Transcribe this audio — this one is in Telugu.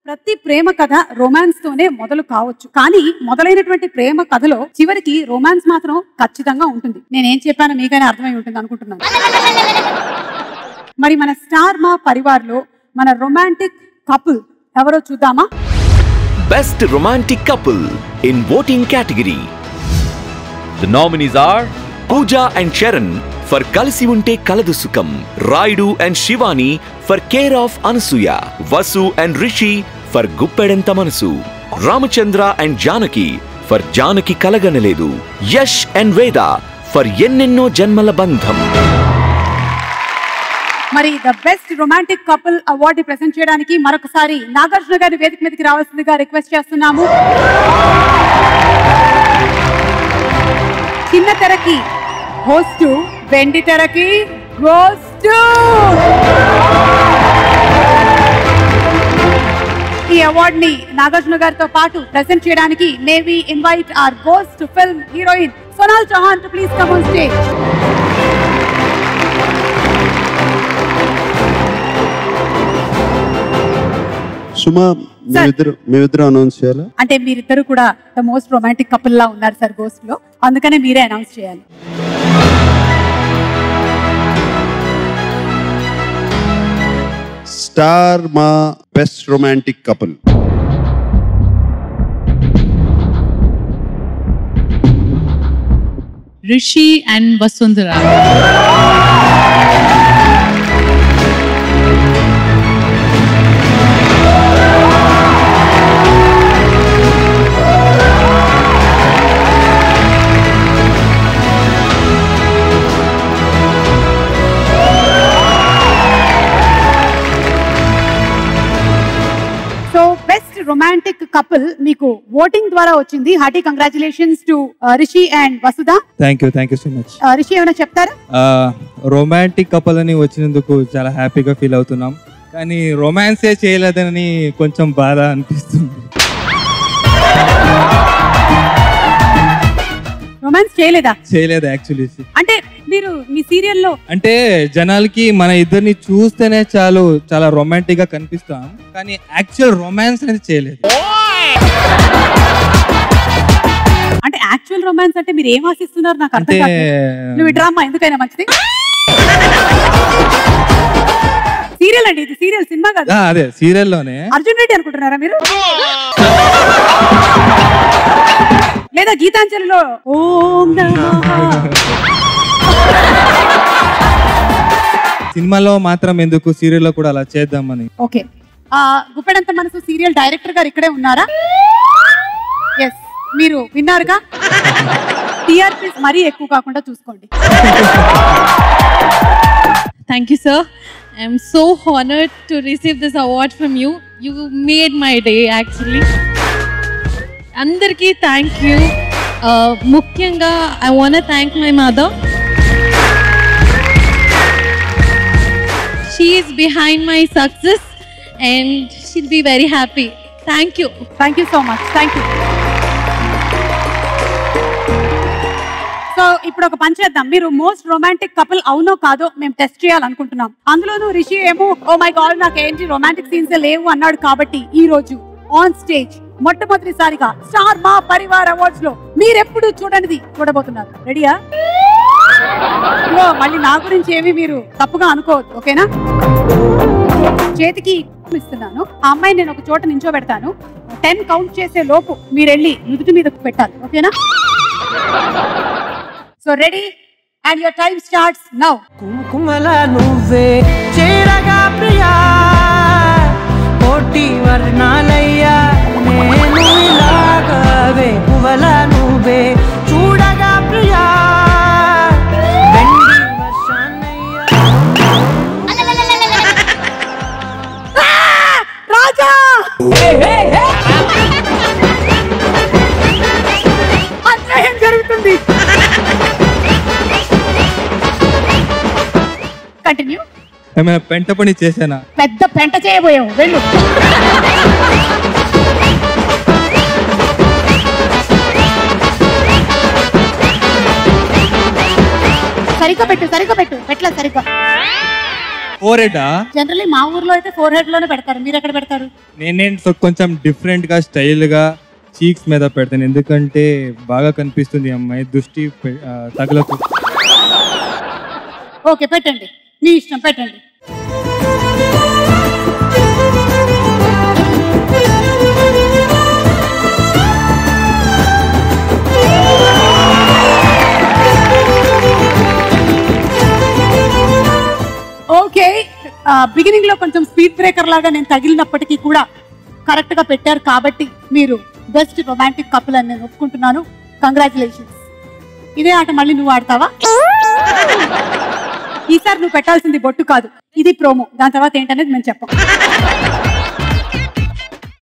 ప్రతి ప్రేమ కథ రొమాన్స్ తోనే మొదలు కావచ్చు కానీ మొదలైనటువంటి ప్రేమ కథలో చివరికి రొమాన్స్ మాత్రం ఖచ్చితంగా ఉంటుంది నేనేం చెప్పానో మీకైనా అర్థమై ఉంటుంది అనుకుంటున్నాను మరి మన స్టార్ మా పరివార్లో మన రొమాంటిక్ కపుల్ ఎవరో చూద్దామా Best Romantic Couple in voting category. The nominees are Pooja and Sharon for Kalisi Unte Kaladu Sukam, Raidu and Shivani for Care of Anasuya, Vasu and Rishi for Guppedanta Manasu, Ramachandra and Janaki for Janaki Kalaganaledu, Yash and Veda for Yennenno Janmala Bandham. మరి the best romantic couple award present చేయడానికి మరొకసారి నాగార్జున గారి వేదిక మీదకి రావాల్సిందిగా రిక్వెస్ట్ చేస్తున్నాము చిన్న తెరకి హోస్ట్ వెండి తెరకి గోస్ట్ ఈ అవార్డ్ ని నాగార్జున గారితో పాటు ప్రెజెంట్ చేయడానికి may we invite our Ghost film heroine Sonal Chauhan to please come on stage Suma మేమిద్దరు మేమిద్దరు అనౌన్స్ చేయాలా అంటే మీరిద్దరు కూడా ద మోస్ట్ రొమాంటిక్ కపుల్ లా ఉన్నారు సార్ గోస్ట్ లో అందుకనే మీరే అనౌన్స్ చేయాలి Star Maa best romantic couple Rishi and Vasundhara. So best romantic couple మీకు ఓటింగ్ ద్వారా వచ్చింది hearty congratulations to Rishi and Vasudha thank you thank you so much Uh, Rishi ఏమైనా చెప్తారా రొమాంటిక్ కపుల్ అని వచ్చినందుకు చాలా హ్యాపీగా ఫీల్ అవుతున్నాం కానీ రొమాన్సే చేయలేదని కొంచెం బాధ అనిపిస్తుంది రొమాన్స్ చేయలేదా చేయలేదు యాక్చువల్లీ అంటే మీరు మీ సీరియల్లో అంటే జనాలకి మన ఇద్దరిని చూస్తేనే చాలు చాలా రొమాంటిక్ గా కనిపిస్తాం కానీ యాక్చువల్ రొమాన్స్ అనేది చేయలేదు అంటే యాక్చువల్ రొమాన్స్ అంటే మీరు ఏం ఆశిస్తున్నారు నాకు అర్థం అంటే కాదు నువ్వు డ్రామా ఎందుకైనా మంచిది సీరియల్ అండి ఇది సీరియల్ సినిమా కాదు ఆ, అదే సీరియల్లోనే అర్జున్ రెడ్డి అనుకుంటున్నారా మీరు లేదా గీతాంజలిలో ఓం నమః సినిమాలో మాత్రం ఎందుకు సీరియల్లో కూడా అలా చేద్దామని ఓకే ఆ గుప్పెడంత మనసు సీరియల్ డైరెక్టర్ గారు ఇక్కడే ఉన్నారా ఎస్ మీరు విన్నారుగా టిఆర్పీస్ మరీ ఎక్కువ కాకుండా చూసుకోండి Thank you, sir. I'm so honored to receive this award from you. You made my day, actually. అందరికీ థ్యాంక్ యూ ముఖ్యంగా I want thank my mother she is behind my success and she'll be very happy thank you thank you so much thank you so ఇప్పుడు ఒక పని చేద్దాం మీరు మోస్ట్ రొమాంటిక్ కపుల్ అవునో కాదో మేము టెస్ట్ చేయాలనుకుంటున్నాం అందులోనూ రిషి ఏమో ఓ మై గాడ్ నాకు ఏంటి రొమాంటిక్ సీన్స్ లేవు అన్నాడు కాబట్టి ఈ రోజు ఆన్ స్టేజ్ మొట్టమొదటిసారిగా స్టార్ మా పరివార్ అవార్డ్స్ లో మీరెప్పుడు చూడనిది చూడబోతున్నారు రెడీయా ఇదిగో మళ్ళీ నా గురించి ఏమి మీరు తప్పుగా అనుకోవద్దు ఓకేనా చేతికి ఇస్తున్నాను ఆ అమ్మాయి నేను ఒక చోట నించోబెడతాను టెన్ కౌంట్ చేసే లోపు మీరు వెళ్ళి నుదుటి మీద పెట్టాలి ఓకేనా so ready and your time starts now కుంకుమల నువ్వే చేరగా ప్రియా కోటి వర్ణాలయ్యా నేను ఇలాగవే పువ్వల నువ్వే చూడగా ప్రియా వెండి వర్షాన్నయ్యా రాజా అన్యాయం జరుగుతుంది కంటిన్యూ ఏమైనా పెంట పని చేశానా పెద్ద పెంట చేయబోయావు వెళ్ళు సరిగ్గా పెట్టు సరిగ్గా పెట్టు పెట్ల సరిగ్గా ఫోర్ హెడా జనరల్లీ మా ఊర్లో అయితే ఫోర్ హెడ్ లోనే పెడతారు మీరు ఎక్కడ పెడతారు నేనేంటి సో కొంచెం డిఫరెంట్ గా స్టైల్ గా చీక్స్ మీద పెడతాను ఎందుకంటే బాగా కనిపిస్తుంది ఈ అమ్మాయి దృష్టి పె- ఆ, తగలకు ఓకే పెట్టండి మీ ఇష్టం పెట్టండి ఓకే బిగినింగ్ లో కొంచెం స్పీడ్ బ్రేకర్ లాగా నేను తగిలినప్పటికీ కూడా కరెక్ట్ గా పెట్టారు కాబట్టి మీరు బెస్ట్ రొమాంటిక్ కపుల్ అని నేను ఒప్పుకుంటున్నాను కంగ్రాచులేషన్స్ ఇదే ఆట మళ్ళీ నువ్వు ఆడతావా ఈసారి నువ్వు పెట్టాల్సింది బొట్టు కాదు ఇది ప్రోమో దాని తర్వాత ఏంటనేది మేము చెప్పం